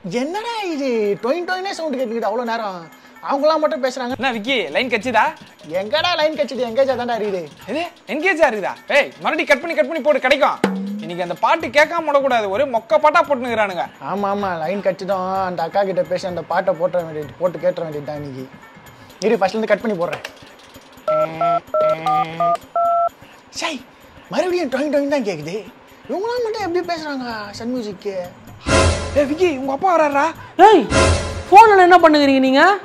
என்னடா இது டொயின் டொயினே சவுண்ட் கேட்டுக்கிட்டு அவ்வளோ நேரம் அவங்களாம் மட்டும் பேசுறாங்க என்ன விக்கி லைன் கட்சிதா எங்கடா லைன் கட்சிட்டு எங்கேஜா தான்டா இருக்குது இது என்கேஜா இருக்குதா ஏய் மறுபடியும் கட் பண்ணி கட் பண்ணி போட்டு கிடைக்கும் இன்னைக்கு அந்த பாட்டு கேட்காம விடக்கூடாது ஒரே மொக்க பாட்டா போட்டுனுக்குறானுங்க ஆமா ஆமா லைன் கட்சிடும் அந்த அக்கா கிட்ட பேசி அந்த பாட்டை போட்டுற வேண்டியது போட்டு கேட்டுற வேண்டியது தான் இன்னைக்கு இரு ஃபர்ஸ்ட்ல இருந்து கட் பண்ணி போடுறேன் சை மறுபடியும் டொயின் டொயின் தான் கேக்குது இவங்களாம் மட்டும் எப்படி பேசுறாங்க சன் மியூசிக்கு ஏய் விக்கி உங்க அப்பா வராரா ஏய் ஃபோனில் என்ன பண்ணுகிறீங்க நீங்கள்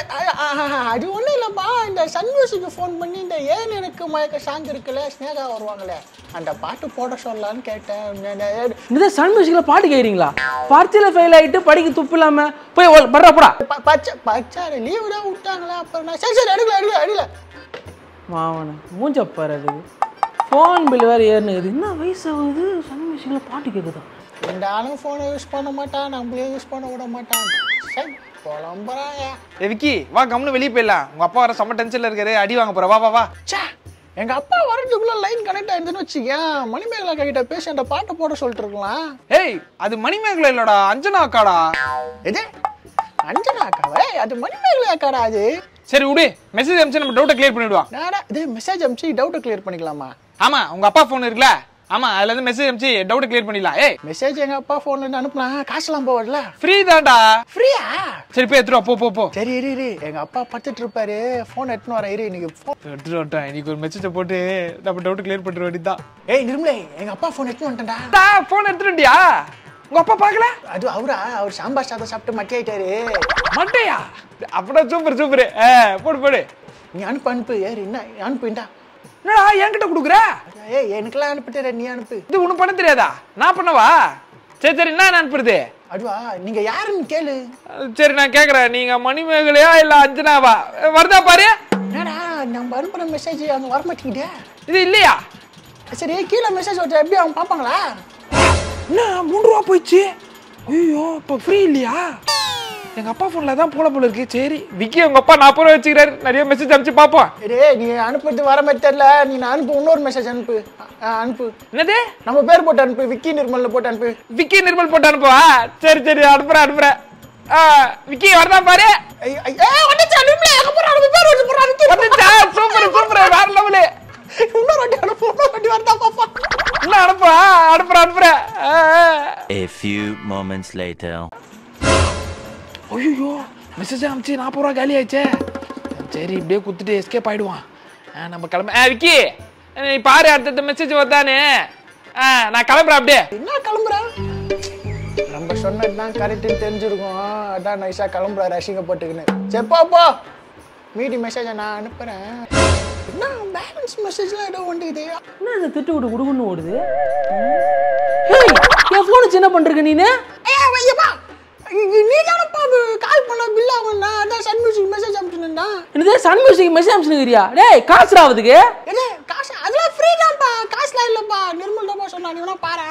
அது ஒன்றும் இல்லைப்பா இந்த சன் மியூசிக்கு ஃபோன் பண்ணி இந்த ஏன் எனக்கு மயக்க சாங் இருக்குல்ல ஸ்னேகா வருவாங்களே அந்த பாட்டு போட சொல்லலான்னு கேட்டேன் நே- நே- இந்த சன் மியூசிக்கில் பாட்டு கேட்குறீங்களா பரீட்சையில் ஃபெயில் ஆகிட்டு படிக்க துப்பு இல்லாமல் போய் ஒ- பட்றா போடா ப- பச்சை பச்சை லீவு தான் விட்டாங்களா அப்புறம் நான் சரி சரி அடிக்கல அடிக்கல அடிக்கல மாவன மூஞ்சப்பாரு அது ஃபோன் பில் வேறு ஏறுனுக்குது என்ன வயசாகுது சன் மியூசிக்கில் பாட்டு கேட்குதா இந்த ஆளும் ஃபோனை யூஸ் பண்ண மாட்டான் நம்மளே யூஸ் பண்ண விட மாட்டான் சரி புலம்புறாங்க ஏ விக்கி வா கம்னு வெளியே போயிடலாம் உங்க அப்பா வர செம்ம டென்ஷன்ல இருக்காரு அடி வாங்க போற வா வா வா ச்சே எங்க அப்பா வரதுக்குள்ள லைன் கனெக்ட் ஆயிருந்துன்னு வச்சுக்கேன் மணிமேகலா கிட்ட பேசி அந்த பாட்டை போட சொல்லிட்டு இருக்கலாம் ஏய் அது மணிமேகலை இல்லடா அஞ்சனா அக்காடா எது அஞ்சனா அக்காவே அது மணிமேகலா அக்காடா அது சரி விடு மெசேஜ் அனுப்பிச்சு நம்ம டவுட்டை கிளியர் பண்ணிடுவோம் நாடா இது மெசேஜ் அனுப்பிச்சு டவுட்டை கிளியர் பண்ணிக்கலாமா ஆமா உங்க அப்பா ஃபோன் இருக்குல்ல ஆமா அதுல இருந்து மெசேஜ் அனுப்பிச்சு டவுட்டை கிளியர் பண்ணிடலாம் ஏய் மெசேஜ் எங்க அப்பா போன்ல இருந்து அனுப்பலாம் காசுலாம் போவதுல ஃப்ரீ தான்டா ஃப்ரீயா சரி போய் எடுத்துட்டு வா, போ போ போ சரி இரு இரு எங்க அப்பா பத்துட்டு இருப்பாரு போன் எடுத்துன்னு வர இரு இன்னைக்கு phone- எடுத்துட்டு வந்துட்டேன் இன்னைக்கு ஒரு மெசேஜை போட்டு நம்ம டவுட் கிளியர் பண்ணிட வேண்டியதுதான் ஏய் நிர்மலே எங்க அப்பா போன் எடுத்துன்னு வந்துட்டேன்டா ஃபோன் எடுத்துட்டியா உங்க அப்பா பார்க்கல அது அவரா அவர் சாம்பார் சாதம் சாப்பிட்டு மட்டி ஆயிட்டாரு மண்டையா அப்படின்னா சூப்பர் சூப்பர் போடு போடு நீ அனுப்பு அனுப்பு ஏறு என்ன அனுப்புண்டா என்னடா என்கிட்ட கொடுக்குற ஏய் எனக்கெல்லாம் அனுப்பிட்டு நீ அனுப்பு இது ஒன்றும் பண்ண தெரியாதா நான் பண்ணவா சரி சரி என்ன அனுப்புறது அதுவா நீங்க யாருன்னு கேளு சரி நான் கேக்குறேன் நீங்க மணிமேகலையா இல்ல அஞ்சனாவா வருதா பாரு என்னடா நம்ம அனுப்புற மெசேஜ் அங்க வர மாட்டேங்குதே இது இல்லையா சரி கீழே மெசேஜ் வச்சா எப்படி அவங்க பார்ப்பாங்களா என்ன மூணு ரூபா போயிடுச்சு ஐயோ இப்போ ஃப்ரீ இல்லையா எங்க அப்பா போன்ல தான் போல போல இருக்கு சரி விக்கி உங்க அப்பா நாற்பது ரூபா வச்சுக்கிறாரு நிறைய மெசேஜ் அனுப்பிச்சு பார்ப்போம் டேய் நீ அனுப்புறது வர மாதிரி தெரியல நீ நான் அனுப்பு இன்னொரு மெசேஜ் அனுப்பு ஆ, அனுப்பு என்னது நம்ம பேர் போட்டு அனுப்பு விக்கி நிர்மல்ல போட்டு அனுப்பு விக்கி நிர்மல் போட்டு அனுப்புவா சரி சரி அனுப்புறேன் அனுப்புறேன் ஆ, விக்கி வருதா பாரு ஐய், ஐய், ஏய், வந்துச்சு, நிர்மலா, எங்க போறா? நம்ம பேர் வச்சு போறா, விக்கி. வந்துச்சா சூப்பர் சூப்பர் வேற லெவலு இன்னொரு வாட்டி அனுப்பு, இன்னொரு வாட்டி வருதா பாப்பா. என்ன அனுப்புவா அனுப்புறேன் அனுப்புறேன் ஆ, ஆ. A few moments later. ஐயோ மெசேஜ் அனுப்பிச்சு நாற்பது ரூபா காலி ஆயிடுச்சே சரி இப்படியே குத்துட்டு எஸ்கேப் ஆயிடுவான் ஆ, நம்ம கிளம்ப ஆ விக்கி நீ பாரு அடுத்தடுத்த மெசேஜ் வருதானே ஆ நான் கிளம்புறேன் அப்படியே என்ன கிளம்புற நம்ம சொன்னதுதான் கரெக்ட்னு தெரிஞ்சிருக்கும் அதான் நைஸா கிளம்புறாரு அசிங்கப்பட்டுக்குன்னு சரி போ போ மீதி மெசேஜை நான் அனுப்புறேன் என்ன பேலன்ஸ் மெசேஜ்லாம் ஏதோ வந்துக்குது என்ன இந்த திட்டு விட்டு குடுகுன்னு ஓடுது ஹேய் என் ஃபோனு சின்ன பண்ணுறீங்க நீனு ஐயா ஐயப்பா நீ தானப்பா கால் பண்ண பில் ஆகும்னா அதான் சன் மியூசிக் மெசேஜ் அனுப்பிச்சுனா என்னது சன் மியூசிக் மெசேஜ் அனுப்பிச்சுக்கிறியா டேய் காசு ஆகுதுக்கு என்ன காசு அதெல்லாம் ஃப்ரீ தான்ப்பா காசுலாம் இல்லைப்பா நிர்மல் தான்ப்பா சொன்னா நீ வேணா பாரு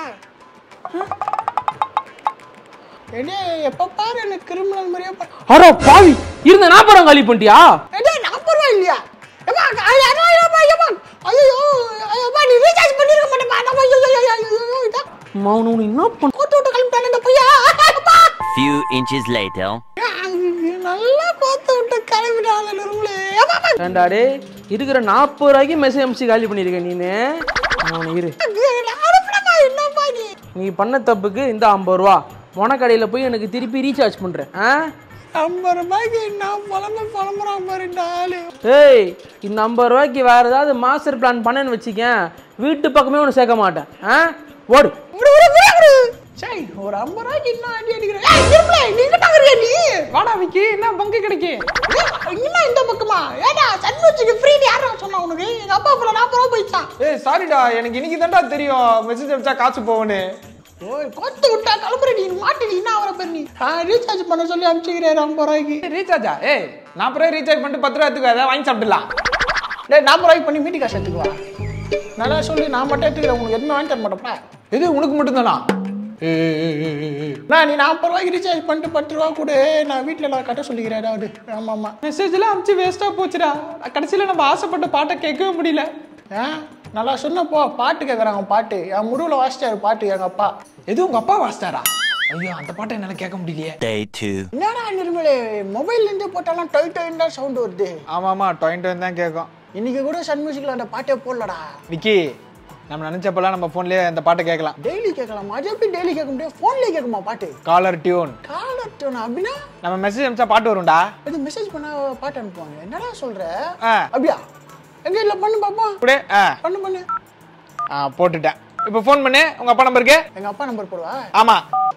ஏடே எப்ப பாரு எனக்கு கிரிமினல் மாதிரியே பா அட பாவி இருந்த நாற்பது காலி பண்ணிட்டியா ஏடே நாற்பது ரூபா இல்லையா ஏப்பா அது அறுபது ரூபாப்பா ஐயப்பா ஐயோ ஐயோப்பா நீ ரீசார்ஜ் பண்ணிருக்க மாட்டேப்பா நம்ம ஐயோ ஐயோ ஐயோ ஐயோ இதான் மௌன என்ன பண்ண கோத்து விட்டு கிளம்பிட்டானே இந்த பையா அப்பா Few inches later. நல்லா கோத்து விட்டு கிளம்பிட்டாங்க நிர்மலே ஏப்பா ஏண்டா டேய் இருக்கிற நாற்பது ரூபாய்க்கு மெசேஜ் அனுப்பிச்சு காலி பண்ணியிருக்க நீனு அவனு இரு அனுப்பினப்பா என்னப்பா நீ நீ பண்ண தப்புக்கு இந்த ஐம்பது ரூபா மொனக்கடையில் போய் எனக்கு திருப்பி ரீசார்ஜ் பண்ணுறேன் ஆ ஐம்பது ரூபாய்க்கு நான் புலம்ப புலம்புறான் பாரு இந்த ஆளு ஏய் இந்த ஐம்பது ரூபாய்க்கு வேறு ஏதாவது மாஸ்டர் பிளான் பண்ணேன்னு வச்சுக்கேன் வீட்டு பக்கமே ஒன்று சேர்க்க மாட்டேன் ஆ ஓடு விடு, விடு, விடு, விடு. சரி ஒரு ஐம்பது ரூபாய்க்கு என்ன அடி அடிக்கிறேன் ஏய், நிர்மலா, நீ எங்கிட்ட வர்றியா நீ வாடா விக்கி என்ன பங்கு கிடைக்கு ஏய், என்ன இந்த பக்கமா ஏடா சன்வச்சுக்கு ஃப்ரீ யாரா சொன்னா உனக்கு எங்க அப்பா அப்புறம் நாற்பது ரூபா போயிடுச்சான் ஏய் சாரிடா எனக்கு இன்னைக்கு தான்டா தெரியும் மெசேஜ் அனுப்பிச்சா காசு போகும்னு ஓய் கொத்து விட்டா கிளம்புற நீ மாட்டி என்ன அவரை பேர் நீ ரீசார்ஜ் பண்ண சொல்லி அனுப்பிச்சுக்கிறேன் ஐம்பது ரூபாய்க்கு ரீசார்ஜா ஏய் நான் அப்புறம் ரீசார்ஜ் பண்ணிட்டு பத்து ரூபா எடுத்துக்கோ அதை வாங்கி சாப்பிடலாம் டேய் நாற்பது ரூபாய்க்கு பண்ணி மீட்டி காசு எடுத்துக்குவா நல்லா சொல்லி நான் மட்டும் எடுத்துக்கிறேன் உனக்கு எதுவுமே வாங்கி தர மாட்டேப்பா இது உனக்கு மட்டும்தானா நான் நீ நாற்பது ரூபாய்க்கு ரீசார்ஜ் பண்ணிட்டு பத்து ரூபா கொடு நான் வீட்டில் நான் கட்ட சொல்லிக்கிறேன் ஏதாவது ஆமாம் ஆமாம் மெசேஜ்லாம் அனுப்பிச்சு வேஸ்டா போச்சுடா கடைசியில நம்ம ஆசைப்பட்ட பாட்டை கேட்கவே முடியல ஆ நல்லா சொன்னப்போ பாட்டு கேட்குறாங்க பாட்டு என் முருவில் வாசிச்சாரு பாட்டு எங்கள் அப்பா எது உங்க அப்பா வாசிட்டாரா ஐயோ அந்த பாட்டை என்னால கேட்க முடியலையே Day 2. என்னடா நிர்மலே மொபைல்ல இருந்தே போட்டாலும் டொய் டொயின் தான் சவுண்ட் வருது ஆமா ஆமா டொயின் டொயின் தான் கேட்கும் இன்னைக்கு கூட சன் மியூசிக்ல அந்த பாட்டே போடலடா விக்கி நம்ம நினைச்சப்பெல்லாம் நம்ம போன்லயே அந்த பாட்டை கேட்கலாம் டெய்லி கேட்கலாம் அது எப்படி டெய்லி கேட்க முடியும் ஃபோன்லயே கேட்குமா பாட்டு காலர் டியூன் காலர் டோன் அப்படின்னா நம்ம மெசேஜ் அனுப்பிச்சா பாட்டு வரும்டா இது மெசேஜ் பண்ணா பாட்டு அனுப்புவாங்க என்னடா சொல்ற ஆ. அப்படியா எங்க இல்ல பண்ணு பாப்போம் அப்படியே ஆ பண்ணு பண்ணு ஆ போட்டுட்டேன் இப்போ ஃபோன் பண்ணு உங்க அப்பா நம்பருக்கு எங்க அப்பா நம்பர் போடுவா ஆமா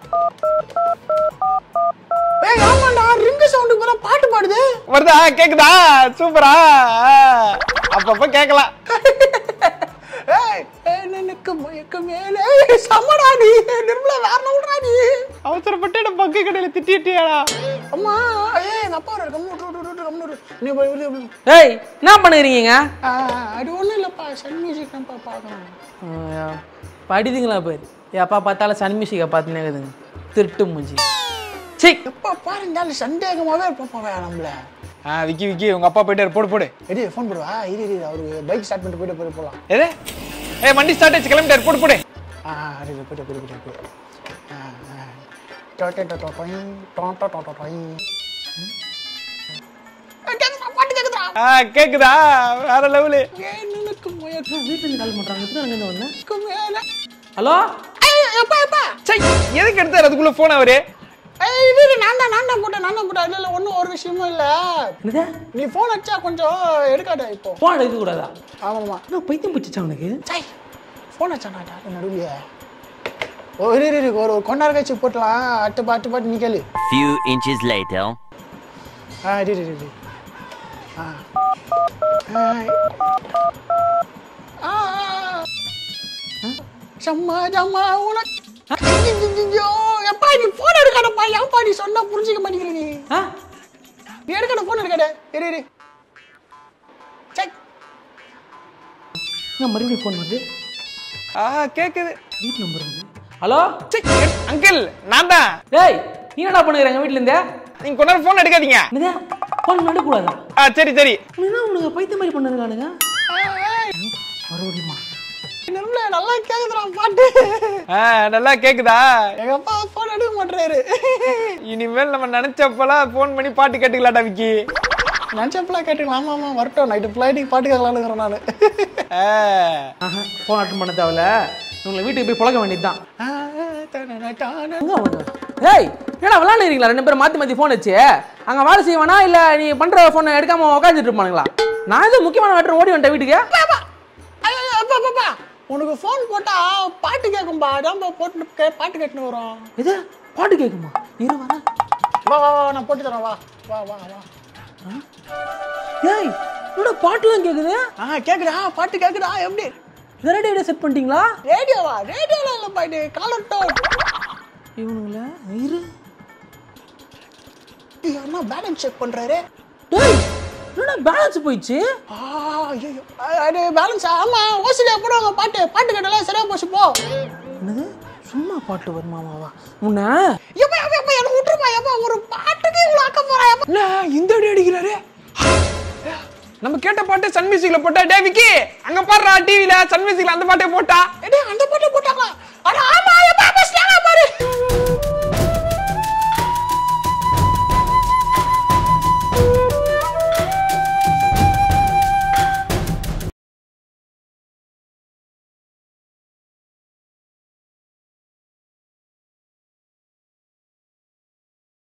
ஏய் ஆமாண்டா ரிங்கு சவுண்டுக்கு பதிலா பாட்டு பாடுது வருதா கேக்குதா சூப்பரா ஆ. அப்பப்ப கேட்கலாம் ஏய் ஏய், எனக்கு மயக்க மேலே சமடா நீ நிர்மலா வேற நவுடா நீ அவசரப்பட்டு என்ன பக்கு கடையில திட்டிட்டியாடா அம்மா ஏய் எங்க அப்பா வர கம்மு விட்டு விட்டு விட்டு கம்மு விட்டு நீ போய் விடு, விடு. ஏய் என்ன பண்ணுறீங்க ஆ, அது ஒண்ணும் இல்லப்பா சன் மியூசிக் தான்ப்பா பார்க்கணும் படிதுங்களா பேர் எப்பா பார்த்தாலும் சன் மியூசிக்கை பார்த்துனே இருக்குதுங்க திருட்டு மூஞ்சி சீ எப்பா பாருங்க சந்தேகமாவே இருப்போம் நம்மள ஆ விக்கி விக்கி உங்க அப்பா போயிட்டாரு போடு போடு எடி ஃபோன் போடுவா இரு இரு அவரு பைக் ஸ்டார்ட் பண்ணிட்டு போயிட்டு போய் போலாம் எது ஏய் வண்டி ஸ்டார்ட் ஆச்சு கிளம்பிட்டாரு போடு போடு ஆ அது போயிட்டு போயிட்டு போயிட்டு போயிட்டு ஆ ஆ டொட்டே டொட்டோ டொய் டொட்டோ டொட்டோ டொய் கேக்குதா பாட்டு கேக்குதா ஆ கேக்குதா வேற லெவலு ஏன் நினைக்கு மயக்கம் வீட்டில் கால் பண்ணுறாங்க இப்போ அங்கேருந்து வந்தேன் மேல ஹலோ ஏய் எப்பா எப்பா சை எதுக்கு எடுத்தாரு அதுக்குள்ள போன் அவரு ஏய் இது இது நான் தான் நான் தான் போட்டேன் நான் தான் போட்டேன் இல்ல இல்ல ஒன்றும் ஒரு விஷயமும் இல்ல என்னது நீ ஃபோன் அடிச்சா கொஞ்சம் எடுக்காத இப்போ ஃபோன் எடுக்கக்கூடாதா ஆமாம்மா என்ன பைத்தியம் பிடிச்சா அவனுக்கு சை ஃபோன் அடிச்சானா நடுவிலையே ஓ இரு இரு, இரு ஒரு ஒரு கொண்டார கழிச்சு போட்டலாம் அட்டு பாட்டு பாட்டு நீ கேளு Few inches later. ஆ இரு இரு, இரு ஆ ஆ ஆ, ஆ. சம்மா ஜம்மா உனக்கு ஐயோ, எப்பா நீ ஃபோன் எடுக்காதப்பா ஏன்பா நீ சொன்னா புரிஞ்சுக்க மாட்டேங்கிற நீ ஆ நீ எடுக்கட ஃபோன் எடுக்காத இரு இரு சை ஏன் மறுபடியும் ஃபோன் வருது ஆ கேக்குது வீட்டு நம்பர் வந்து ஹலோ சை அங்கிள் நான் தான் டேய் நீ என்னடா பண்ணுகிறாங்க வீட்டில் இருந்தே நீங்க கொஞ்ச நேரம் போன் எடுக்காதீங்க என்னது ஃபோன் எடுக்கக்கூடாதா ஆ சரி சரி என்ன உனக்கு பைத்தியம் மாதிரி பண்ணுறானுங்க மறுபடியுமா நிர்மலா நல்லா கேக்குதுடா பாட்டு ஆ நல்லா கேக்குதா எங்க அப்பா ஃபோன் எடுக்க மாட்டேறாரு இனிமேல் நம்ம நினைச்சப்பெல்லாம் ஃபோன் பண்ணி பாட்டு கேட்டுக்கலாம்டா விக்கி நினச்சப்பெல்லாம் கேட்டுக்கலாம் ஆமா ஆமா வரட்டும் நைட்டு ஃப்ளைட்டுக்கு பாட்டு கேட்கலான்னுங்கிறேன் நான் ஆ ஆஹா ஃபோன் அட்டன் பண்ண தேவையில்ல உங்களை வீட்டுக்கு போய் பழக வேண்டியது தான் எங்க அவங்க ஏய் என்னடா விளாண்டுறீங்களா ரெண்டு பேரும் மாற்றி மாற்றி ஃபோன் வச்சு அங்கே வேலை செய்வானா இல்லை நீ பண்ணுற ஃபோனை எடுக்காம உட்காந்துட்டு இருப்பானுங்களா நான் எதுவும் முக்கியமான வெட்டர் ஓடி வந்துட்டேன் வீட்டுக்கு உனக்கு ஃபோன் போட்டா பாட்டு கேட்கும்பா அதான் போட்டு கே- பாட்டு கேட்டுன்னு வரும் இது பாட்டு கேட்குமா இரு வரேன் வா வா வா நான் போட்டு தரேன் வா வா வா வா ஏய் என்னடா பாட்டுலாம் கேட்குது ஆ கேக்குதா பாட்டு கேக்குதா எப்படி வேற ரேடியோ செட் பண்ணிட்டீங்களா ரேடியோவா ரேடியோல இல்ல பாட்டு காலர் டோன் இவனுங்கள இரு அண்ணா பேலன்ஸ் செக் பண்றாரு டேய் என்னடா பேலன்ஸ் போயிடுச்சு ஆ ஐயோ அது பேலன்ஸ் ஆமா ஓசிலியா போடுவாங்க பாட்டு பாட்டு கேட்டாலாம் சரியா போச்சு போ என்னது சும்மா பாட்டு வருமாமாவா முன்ன எப்பா எப்பா எப்பா என்ன விட்டுருப்பா எப்பா ஒரு பாட்டுக்கு இவ்வளோ ஆக்க போறா எப்பா என்ன இந்த அடி அடிக்கிறாரு நம்ம கேட்ட பாட்டு சன் மியூசிக்ல போட்டா டே விக்கி அங்க பாடுறா டிவில சன் மியூசிக்ல அந்த பாட்டை போட்டா எடே அந்த பாட்டு போட்டாங்களா